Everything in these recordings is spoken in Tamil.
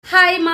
ஹாய்மா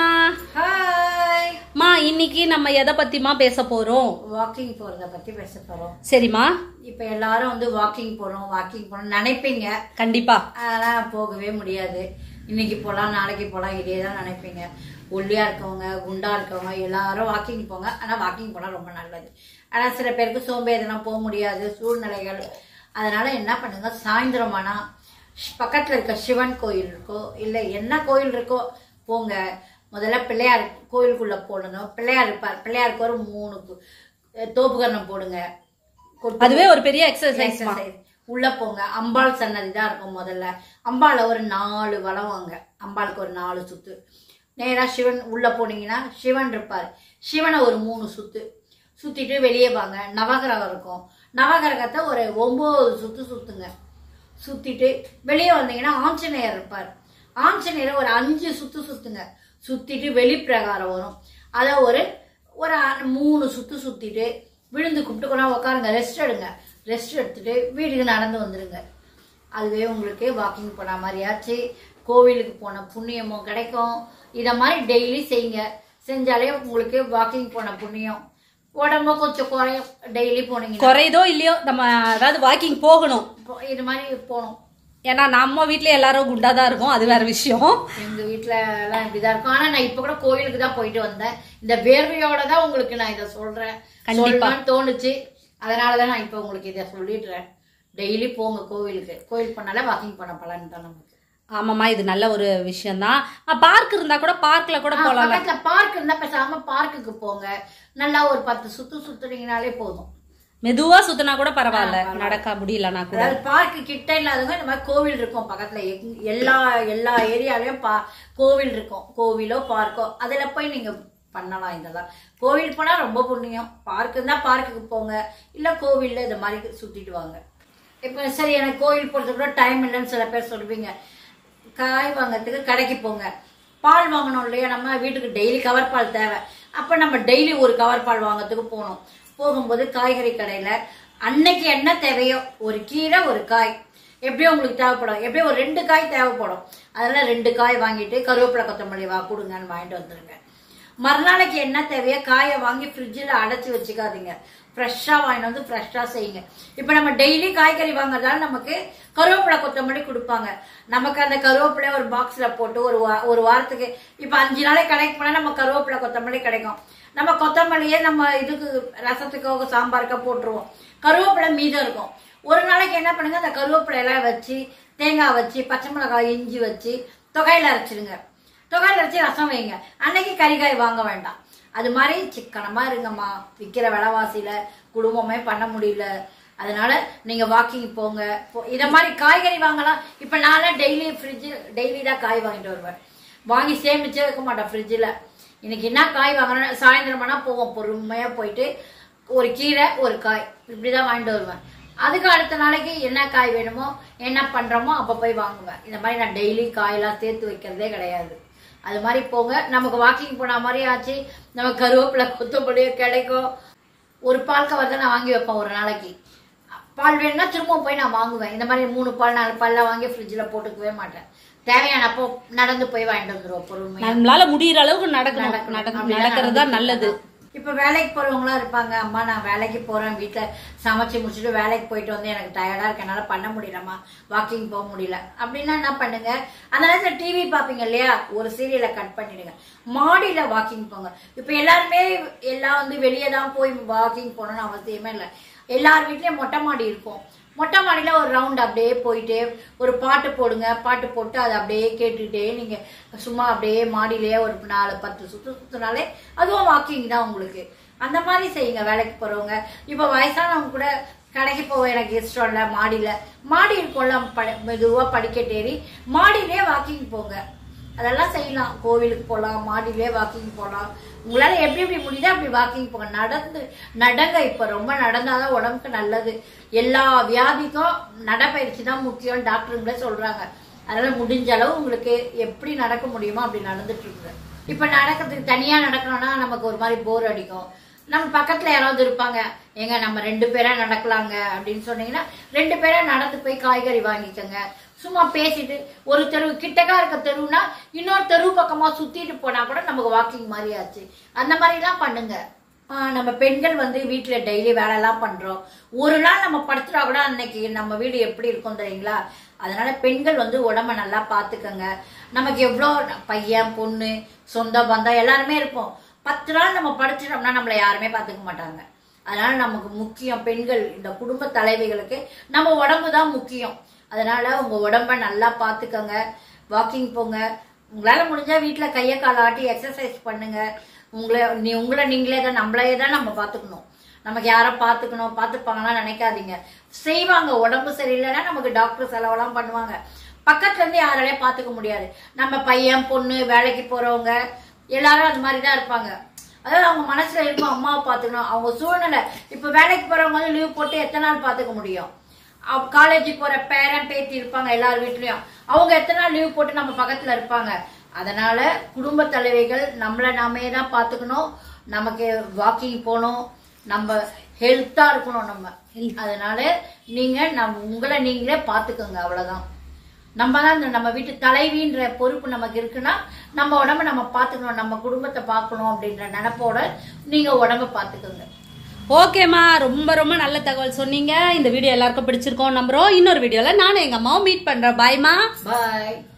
ஹாய் மா இன்னைக்கு நம்ம எதை பத்திமா பேச போறோம் வாக்கிங் போறத பத்தி பேச போறோம் சரிம்மா இப்ப எல்லாரும் வந்து வாக்கிங் போறோம் வாக்கிங் போறோம் நினைப்பீங்க கண்டிப்பா ஆனா போகவே முடியாது இன்னைக்கு போலாம் நாளைக்கு போலாம் இதே தான் நினைப்பீங்க ஒல்லியா இருக்கவங்க குண்டா இருக்கவங்க எல்லாரும் வாக்கிங் போங்க ஆனா வாக்கிங் போனா ரொம்ப நல்லது ஆனா சில பேருக்கு சோம்பேறினா போக முடியாது சூழ்நிலைகள் அதனால என்ன பண்ணுங்க சாயந்தரம் ஆனா ஷ்- பக்கத்துல இருக்க சிவன் கோயில் இருக்கோ இல்ல என்ன கோயில் இருக்கோ போங்க முதல்ல பிள்ளையார் கோயிலுக்குள்ள போடணும் பிள்ளையார் இருப்பார் பிள்ளையாருக்கு ஒரு மூணு கு- தோப்புக்கரணம் போடுங்க கொட்டு- அதுவே ஒரு பெரிய எக்ஸசைஸ்மா exercise. உள்ள போங்க அம்பாள் சன்னதி தான் இருக்கும் முதல்ல அம்பாளை ஒரு நாலு வளம் வாங்க அம்பாளுக்கு ஒரு நாலு சுத்து நேரா சிவன் உள்ள போனீங்கன்னா சிவன் இருப்பார் சிவனை ஒரு மூணு சுத்து சுத்திட்டு வெளியே வாங்க நவகிரகம் இருக்கும் நவகிரகத்தை ஒரு ஒன்பது சுத்து சுத்துங்க சுத்திட்டு வெளியே வந்தீங்கன்னா ஆஞ்சநேயர் இருப்பார் ஆஞ்சநேயரை ஒரு அஞ்சு சுத்து சுத்துங்க சுத்திட்டு வெளிப்பிரகாரம் வரும் அதை ஒரு ஒரு அ- மூணு சுத்து சுத்திட்டு விழுந்து கும்பிட்டு கொண்டா உட்காருங்க ரெஸ்ட் எடுங்க ரெஸ்ட் எடுத்துட்டு வீட்டுக்கு நடந்து வந்துடுங்க அதுவே உங்களுக்கு வாக்கிங் போன மாதிரியாச்சு கோவிலுக்கு போன புண்ணியமும் கிடைக்கும் இதை மாதிரி டெய்லி செய்யுங்க செஞ்சாலே உங்களுக்கு வாக்கிங் போன புண்ணியம் உடம்பு கொஞ்சம் குறையும் டெய்லி போனீங்கன்னா குறையுதோ இல்லையோ நம்ம அதாவது வாக்கிங் போகணும் இப்போ இது மாதிரி போகணும் ஏன்னா நம்ம வீட்ல எல்லாரும் குண்டா தான் இருக்கும் அது வேற விஷயம் எங்க வீட்ல எல்லாம் இப்படிதான் இருக்கும் ஆனா நான் இப்ப கூட கோயிலுக்கு தான் போயிட்டு வந்தேன் இந்த வேர்வையோட தான் உங்களுக்கு நான் இதை சொல்றேன் கண்டிப்பா. சொல்லலாம்னு தோணுச்சு அதனாலதான் நான் இப்ப உங்களுக்கு இதை சொல்லிடுறேன் டெய்லி போங்க கோவிலுக்கு கோயில் பண்ணாலே வாக்கிங் பண்ண பலன் தான் நமக்கு ஆமாம்மா இது நல்ல ஒரு விஷயம்தான் பார்க் இருந்தா கூட பார்க்ல கூட ஆ, போலாம் பக்கத்துல பார்க் இருந்தா பேசாம பார்க்குக்கு போங்க நல்லா ஒரு பத்து சுத்து சுத்துனீங்கனாலே போதும் மெதுவா சுத்தினா கூட பரவாயில்ல நடக்க முடியலனா கூட அதாவது பார்க்கு கிட்ட இல்லாதவங்க இந்த மாதிரி கோவில் இருக்கும் பக்கத்துல எங்க- எல்லா எல்லா ஏரியாலயும் பா கோவில் இருக்கும் கோவிலோ பார்க்கோ அதுல போய் நீங்க பண்ணலாம் இதெல்லாம் கோவில் போனா ரொம்ப புண்ணியம் பார்க்கு இருந்தா பார்க்குக்கு போங்க இல்ல கோவில்ல இந்த மாதிரி சுத்திட்டு வாங்க இப்ப சரி எனக்கு கோவில் போறதுக்கு கூட டைம் இல்லைன்னு சில பேர் சொல்லுவீங்க காய் வாங்கறதுக்கு கடைக்கு போங்க பால் வாங்கணும் இல்லையா நம்ம வீட்டுக்கு டெய்லி கவர் பால் தேவை அப்ப நம்ம டெய்லி ஒரு கவர் பால் வாங்கறதுக்கு போகணும் போகும்போது காய்கறி கடையில அன்னைக்கு என்ன தேவையோ ஒரு கீரை ஒரு காய் எப்படியும் உங்களுக்கு தேவைப்படும் எப்படியும் ஒரு ரெண்டு காய் தேவைப்படும் அதனால ரெண்டு காய் வாங்கிட்டு கருவேப்பிலை கொத்தமல்லி வா கொடுங்கன்னு வாங்கிட்டு வந்துருங்க மறுநாளைக்கு என்ன தேவையோ காயை வாங்கி ஃப்ரிட்ஜில் அடைச்சி வச்சுக்காதீங்க ஃப்ரெஷ்ஷாக வாங்கிட்டு வந்து ஃப்ரெஷ்ஷாக செய்யுங்க இப்போ நம்ம டெய்லி காய்கறி வாங்குறதால நமக்கு கருவேப்பிலை கொத்தமல்லி கொடுப்பாங்க நமக்கு அந்த கருவேப்பிலை ஒரு பாக்ஸில் போட்டு ஒரு வா ஒரு வாரத்துக்கு இப்போ அஞ்சு நாளைக்கு கடைக்கு போனால் நம்ம கருவேப்பிலை கொத்தமல்லி கிடைக்கும் நம்ம கொத்தமல்லியே நம்ம இதுக்கு ரசத்துக்கோ சாம்பாருக்கோ போட்டுருவோம் கருவேப்பிலை மீதம் இருக்கும் ஒரு நாளைக்கு என்ன பண்ணுங்க அந்த கருவேப்பிலை எல்லாம் வச்சு தேங்காய் வச்சு பச்சை மிளகாய் இஞ்சி வச்சு தொகையில அரைச்சிடுங்க தொகையில அரைச்சி ரசம் வைங்க அன்னைக்கு கறிகாய் வாங்க வேண்டாம் அது மாதிரி சிக்கனமா இருங்கம்மா விற்கிற விலைவாசியில குடும்பமே பண்ண முடியல அதனால நீங்க வாக்கிங் போங்க போ- இத மாதிரி காய்கறி வாங்கலாம் இப்ப நான்லாம் டெய்லி ஃப்ரிட்ஜ் டெய்லி தான் காய் வாங்கிட்டு வருவேன் வாங்கி சேமிச்சே வைக்க மாட்டேன் ஃப்ரிட்ஜில் இன்னைக்கு என்ன காய் வாங்கணும் சாயந்தரமானா போவோம் பொறுமையா போயிட்டு ஒரு கீரை ஒரு காய் இப்படிதான் வாங்கிட்டு வருவேன் அதுக்கு அடுத்த நாளைக்கு என்ன காய் வேணுமோ என்ன பண்றோமோ அப்ப போய் வாங்குவேன் இந்த மாதிரி நான் டெய்லி காயெல்லாம் சேர்த்து வைக்கிறதே கிடையாது அது மாதிரி போங்க நமக்கு வாக்கிங் போன மாதிரி ஆச்சு நமக்கு கருவேப்பிலை கொத்தமல்லியோ கிடைக்கும் ஒரு பால் கவர் தான் நான் வாங்கி வைப்பேன் ஒரு நாளைக்கு பால் வேணும்னா திரும்ப போய் நான் வாங்குவேன் இந்த மாதிரி மூணு பால் நாலு பால்லாம் வாங்கி ஃப்ரிட்ஜில் போட்டுக்கவே மாட்டேன் தேவையானப்போ நடந்து போய் வாங்கிட்டு வந்துருவோம் பொறுமையா நம்மளால முடியற அளவுக்கு நடக்கணும் நடக்கணும். நடக்க- அப்படிதான் நடக்கிறது தான் நடந்துட்டு நல்லது இருக்காங்க. இப்ப வேலைக்கு போறவங்களா இருப்பாங்க அம்மா நான் வேலைக்கு போறேன் வீட்டுல சமைச்சு முடிச்சுட்டு வேலைக்கு போயிட்டு வந்து எனக்கு டயர்டா இருக்கு என்னால பண்ண முடியலம்மா வாக்கிங் போக முடியல அப்படின்னா என்ன பண்ணுங்க அந்த நேரத்துல டிவி பாப்பீங்க இல்லையா ஒரு சீரியலை கட் பண்ணிடுங்க மாடியில வாக்கிங் போங்க இப்ப எல்லாருமே எல்லாம் வந்து வெளியே தான் போய் வாக்கிங் போகணும்னு அவசியமே இல்லை எல்லார் வீட்லயும் மொட்டை மாடி இருக்கும் மொட்டை மாடியில ஒரு ரவுண்ட் அப்படியே போயிட்டு ஒரு பாட்டு போடுங்க பாட்டு போட்டு அதை அப்படியே கேட்டுக்கிட்டே நீங்க சும்மா அப்படியே மாடியிலேயே ஒரு நாலு பத்து சுத்து சுத்தினாலே அதுவும் வாக்கிங் தான் உங்களுக்கு அந்த மாதிரி செய்யுங்க வேலைக்கு போறவங்க இப்ப வயசானவங்க கூட கடைக்கு போக எனக்கு இஷ்டம் இல்லை மாடியில மாடி இருக்கும்ல பட மெதுவா படிக்கட்டேறி மாடியிலே வாக்கிங் போங்க அதெல்லாம் செய்யலாம் கோவிலுக்கு போகலாம் மாடியிலே வாக்கிங் போகலாம் உங்களால எப்படி எப்படி முடியுதோ அப்படி வாக்கிங் போங்க நடந்து நடங்க இப்ப ரொம்ப நடந்தாதான் உடம்புக்கு நல்லது எல்லா வியாதிக்கும் நடைப்பயிற்சி தான் முக்கியம் டாக்டருங்களே சொல்றாங்க அதனால முடிஞ்ச அளவு உங்களுக்கு எப்படி நடக்க முடியுமோ அப்படி நடந்துட்டு இருக்குங்க இப்ப நடக்கிறதுக்கு தனியா நடக்கணும்னா நமக்கு ஒரு மாதிரி போர் அடிக்கும் நம்ம பக்கத்துல யாராவது இருப்பாங்க ஏங்க நம்ம ரெண்டு பேரா நடக்கலாங்க அப்படின்னு சொன்னீங்கன்னா ரெண்டு பேரா நடந்து போய் காய்கறி வாங்கிக்கோங்க சும்மா பேசிட்டு ஒரு தெரு கிட்டக்கா இருக்க தெருவுனா இன்னொரு தெரு பக்கமா சுத்திட்டு போனா கூட நமக்கு வாக்கிங் மாதிரி ஆச்சு அந்த மாதிரிலாம் பண்ணுங்க ஆஹ் நம்ம பெண்கள் வந்து வீட்டுல டெய்லி வேலைலாம் பண்றோம் ஒரு நாள் நம்ம படுத்துட்டா கூட அன்னைக்கு நம்ம வீடு எப்படி இருக்கும் தெரியுங்களா அதனால பெண்கள் வந்து உடம்ப நல்லா பாத்துக்கங்க நமக்கு எவ்வளோ பையன் பொண்ணு சொந்த பந்தம் எல்லாருமே இருப்போம் பத்து நாள் நம்ம படுத்துட்டோம்னா நம்மளை யாருமே பாத்துக்க மாட்டாங்க அதனால நமக்கு முக்கியம் பெண்கள் இந்த குடும்ப தலைவிகளுக்கு நம்ம உடம்பு தான் முக்கியம் அதனால உங்க உடம்ப நல்லா பாத்துக்கங்க வாக்கிங் போங்க உங்களால முடிஞ்சா வீட்டுல கைய கால ஆட்டி எக்ஸசைஸ் பண்ணுங்க உங்களை நீ உங்களை நீங்களே தான் நம்மளே தான் நம்ம பாத்துக்கணும் நமக்கு யாரை பாத்துக்கணும் பாத்துப்பாங்கலாம் நினைக்காதீங்க செய்வாங்க உடம்பு சரியில்லைன்னா நமக்கு டாக்டர் செலவெல்லாம் பண்ணுவாங்க பக்கத்துல இருந்து யாராலையும் பாத்துக்க முடியாது நம்ம பையன் பொண்ணு வேலைக்கு போறவங்க எல்லாரும் அது மாதிரி தான் இருப்பாங்க அதாவது அவங்க மனசுல இருக்கும் அம்மாவை பாத்துக்கணும் அவங்க சூழ்நிலை இப்ப வேலைக்கு போறவங்க வந்து லீவ் போட்டு எத்தனை நாள் பாத்துக்க முடியும் காலேஜுக்கு போற பேரன் பேத்தி இருப்பாங்க எல்லார் வீட்லயும் அவங்க எத்தனை நாள் லீவ் போட்டு நம்ம பக்கத்துல இருப்பாங்க அதனால குடும்ப தலைவிகள் நம்மள நாமே தான் பாத்துக்கணும் நமக்கு வாக்கிங் போகணும் நம்ம ஹெல்த்தா இருக்கணும் நம்ம அதனால நீங்க நம்ம உங்களை நீங்களே பாத்துக்கோங்க அவ்வளவுதான் நம்ம தான் இந்த நம்ம வீட்டு தலைவின்ற பொறுப்பு நமக்கு இருக்குன்னா நம்ம உடம்ப நம்ம பாத்துக்கணும் நம்ம குடும்பத்தை பார்க்கணும் அப்படின்ற நினைப்போட நீங்க உடம்ப பாத்துக்கோங்க ஓகேம்மா ரொம்ப ரொம்ப நல்ல தகவல் சொன்னீங்க இந்த வீடியோ எல்லாருக்கும் பிடிச்சிருக்கோம் நம்புறோம் இன்னொரு வீடியோல நானும் எங்க அம்மாவும் மீட் பண்றேன் பாய்மா பாய்